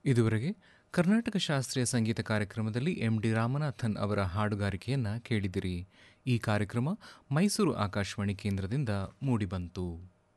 ಇದುವರೆಗೆ ಕರ್ನಾಟಕ ಶಾಸ್ತ್ರೀಯ ಸಂಗೀತ ಕಾರ್ಯಕ್ರಮದಲ್ಲಿ ಎಂ ಡಿ ರಾಮನಾಥನ್ ಅವರ ಹಾಡುಗಾರಿಕೆಯನ್ನು ಕೇಳಿದಿರಿ ಈ ಕಾರ್ಯಕ್ರಮ ಮೈಸೂರು ಆಕಾಶವಾಣಿ ಕೇಂದ್ರದಿಂದ ಮೂಡಿಬಂತು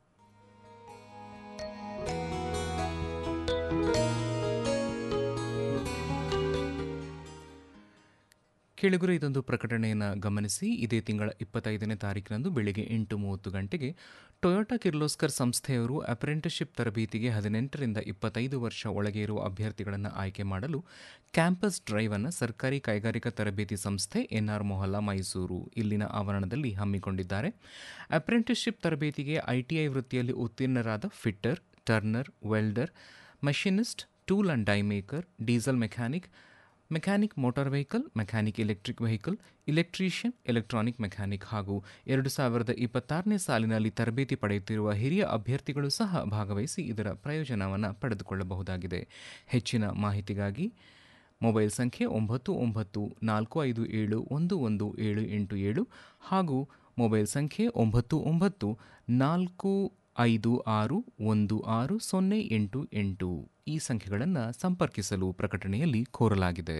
ಕೇಳುಗರು ಇದೊಂದು ಪ್ರಕಟಣೆಯನ್ನು ಗಮನಿಸಿ ಇದೇ ತಿಂಗಳ ಇಪ್ಪತ್ತೈದನೇ ತಾರೀಕಿನಂದು ಬೆಳಿಗ್ಗೆ ಎಂಟು ಮೂವತ್ತು ಗಂಟೆಗೆ ಟೊಯೋಟಾ ಕಿರ್ಲೋಸ್ಕರ್ ಸಂಸ್ಥೆಯವರು ಅಪ್ರೆಂಟಿಸ್ಶಿಪ್ ತರಬೇತಿಗೆ ಹದಿನೆಂಟರಿಂದ ಇಪ್ಪತ್ತೈದು ವರ್ಷ ಒಳಗೆ ಇರುವ ಅಭ್ಯರ್ಥಿಗಳನ್ನು ಆಯ್ಕೆ ಮಾಡಲು ಕ್ಯಾಂಪಸ್ ಡ್ರೈವ್ ಅನ್ನು ಸರ್ಕಾರಿ ಕೈಗಾರಿಕಾ ತರಬೇತಿ ಸಂಸ್ಥೆ ಎನ್ಆರ್ ಮೊಹಲ್ಲಾ ಮೈಸೂರು ಇಲ್ಲಿನ ಆವರಣದಲ್ಲಿ ಹಮ್ಮಿಕೊಂಡಿದ್ದಾರೆ ಅಪ್ರೆಂಟಿಸ್ಶಿಪ್ ತರಬೇತಿಗೆ ಐಟಿಐ ವೃತ್ತಿಯಲ್ಲಿ ಉತ್ತೀರ್ಣರಾದ fitter turner welder machinist tool and die maker diesel mechanic mechanic motor vehicle mechanic electric vehicle electrician electronic mechanic ಹಾಗೂ ಎರಡು ಸಾವಿರದ ಇಪ್ಪತ್ತಾರನೇ ಸಾಲಿನಲ್ಲಿ ತರಬೇತಿ ಪಡೆಯುತ್ತಿರುವ ಹಿರಿಯ ಅಭ್ಯರ್ಥಿಗಳು ಸಹ ಭಾಗವಹಿಸಿ ಇದರ ಪ್ರಯೋಜನವನ್ನು ಪಡೆದುಕೊಳ್ಳಬಹುದಾಗಿದೆ ಹೆಚ್ಚಿನ ಮಾಹಿತಿಗಾಗಿ ಮೊಬೈಲ್ ಸಂಖ್ಯೆ ಒಂಬತ್ತು ಒಂಬತ್ತು ನಾಲ್ಕು ಐದು ಏಳು ಒಂದು ಒಂದು ಏಳು ಎಂಟು ಏಳು ಹಾಗೂ ಮೊಬೈಲ್ ಸಂಖ್ಯೆ ಒಂಬತ್ತು ಒಂಬತ್ತು ನಾಲ್ಕು ಐದು ಆರು ಒಂದು ಆರು ಸೊನ್ನೆ ಎಂಟು ಎಂಟು ಈ ಸಂಖ್ಯೆಗಳನ್ನು ಸಂಪರ್ಕಿಸಲು ಪ್ರಕಟಣೆಯಲ್ಲಿ ಕೋರಲಾಗಿದೆ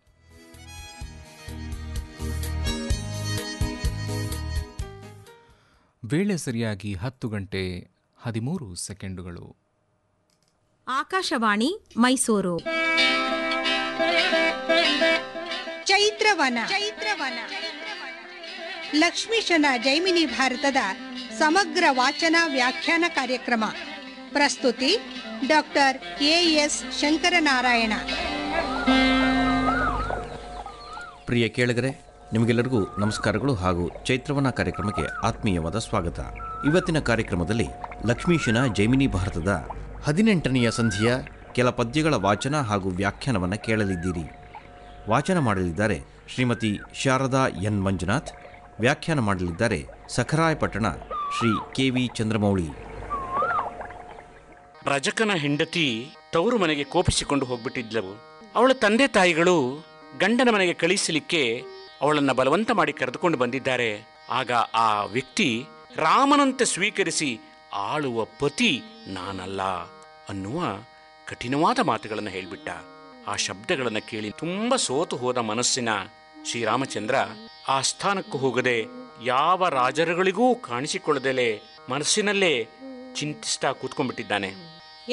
ವೇಳೆ ಸರಿಯಾಗಿ ಹತ್ತು ಗಂಟೆ ಹದಿಮೂರು ಸೆಕೆಂಡುಗಳು ಆಕಾಶವಾಣಿ ಮೈಸೂರು ಚೈತ್ರವನ ಚೈತ್ರವನ ಲಕ್ಷ್ಮೀಶನ ಜೈಮಿನಿ ಭಾರತದ ಸಮಗ್ರ ವಾಚನ ವ್ಯಾಖ್ಯಾನ ಕಾರ್ಯಕ್ರಮ ಪ್ರಸ್ತುತಿ ಡಾಕ್ಟರ್ ಎಎಸ್ ಶಂಕರನಾರಾಯಣ ಪ್ರಿಯ ಕೇಳಿಗರೆ ನಿಮಗೆಲ್ಲರಿಗೂ ನಮಸ್ಕಾರಗಳು ಹಾಗೂ ಚೈತ್ರವನ ಕಾರ್ಯಕ್ರಮಕ್ಕೆ ಆತ್ಮೀಯವಾದ ಸ್ವಾಗತ ಇವತ್ತಿನ ಕಾರ್ಯಕ್ರಮದಲ್ಲಿ ಲಕ್ಷ್ಮೀಶನ ಜೈಮಿನಿ ಭಾರತದ ಹದಿನೆಂಟನೆಯ ಸಂಧಿಯ ಕೆಲ ಪದ್ಯಗಳ ವಾಚನ ಹಾಗೂ ವ್ಯಾಖ್ಯಾನವನ್ನು ಕೇಳಲಿದ್ದೀರಿ ವಾಚನ ಮಾಡಲಿದ್ದಾರೆ ಶ್ರೀಮತಿ ಶಾರದಾ ಎನ್ ಮಂಜುನಾಥ್ ವ್ಯಾಖ್ಯಾನ ಮಾಡಲಿದ್ದಾರೆ ಸಖರಾಯಪಟ್ಟಣ ಶ್ರೀ ಕೆ ವಿ ಚಂದ್ರಮೌಳಿ ರಜಕನ ಹೆಂಡತಿ ತವರು ಮನೆಗೆ ಕೋಪಿಸಿಕೊಂಡು ಹೋಗ್ಬಿಟ್ಟಿದ್ಲವು ಅವಳ ತಂದೆ ತಾಯಿಗಳು ಗಂಡನ ಮನೆಗೆ ಕಳಿಸಲಿಕ್ಕೆ ಅವಳನ್ನ ಬಲವಂತ ಮಾಡಿ ಕರೆದುಕೊಂಡು ಬಂದಿದ್ದಾರೆ ಆಗ ಆ ವ್ಯಕ್ತಿ ರಾಮನಂತೆ ಸ್ವೀಕರಿಸಿ ಆಳುವ ಪತಿ ನಾನಲ್ಲ ಅನ್ನುವ ಕಠಿಣವಾದ ಮಾತುಗಳನ್ನು ಹೇಳಿಬಿಟ್ಟ ಆ ಶಬ್ದಗಳನ್ನು ಕೇಳಿ ತುಂಬಾ ಸೋತು ಹೋದ ಮನಸ್ಸಿನ ಶ್ರೀರಾಮಚಂದ್ರ ಆ ಸ್ಥಾನಕ್ಕೂ ಹೋಗದೆ ಯಾವ ರಾಜರುಗಳಿಗೂ ಕಾಣಿಸಿಕೊಳ್ಳದಲೆ ಮನಸ್ಸಿನಲ್ಲೇ ಚಿಂತಿಸ್ತಾ ಕೂತ್ಕೊಂಡ್ಬಿಟ್ಟಿದ್ದಾನೆ